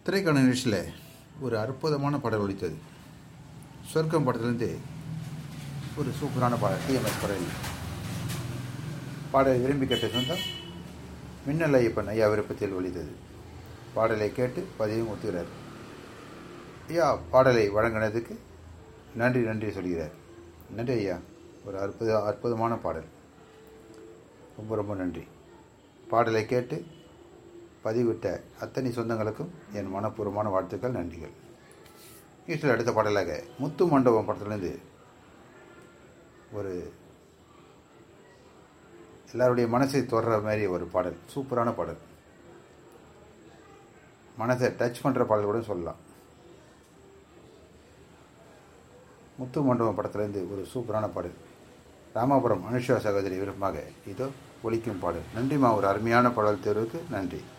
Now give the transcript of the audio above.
திரைக்கான நிகழ்ச்சியில் ஒரு அற்புதமான பாடல் ஒலித்தது சொர்க்கம் படத்துலேருந்து ஒரு சூப்பரான பாடல் டிஎம்எஸ் பாடல் பாடலை விரும்பி கேட்ட சொந்தம் மின்னல் ஐயப்பன் ஐயா விருப்பத்தில் ஒலித்தது பாடலை கேட்டு பதிவும் ஒத்துகிறார் ஐயா பாடலை வழங்கினதுக்கு நன்றி நன்றி சொல்கிறார் நன்றி ஐயா ஒரு அற்புத அற்புதமான பாடல் ரொம்ப ரொம்ப நன்றி பாடலை கேட்டு பதிவிட்ட அத்தனை சொந்தங்களுக்கும் என் மனப்பூர்வமான வாழ்த்துக்கள் நன்றிகள் நிகழ்ச்சியில் அடுத்த பாடலாக முத்து மண்டபம் படத்துலேருந்து ஒரு எல்லாருடைய மனசை தொடுற மாதிரி ஒரு பாடல் சூப்பரான பாடல் மனசை டச் பண்ணுற பாடல் கூட சொல்லலாம் முத்து மண்டபம் படத்துலேருந்து ஒரு சூப்பரான பாடல் ராமாபுரம் அனுஷா சகோதரி விருப்பமாக இதோ ஒலிக்கும் பாடல் நன்றிமா ஒரு அருமையான பாடல் தேர்வுக்கு நன்றி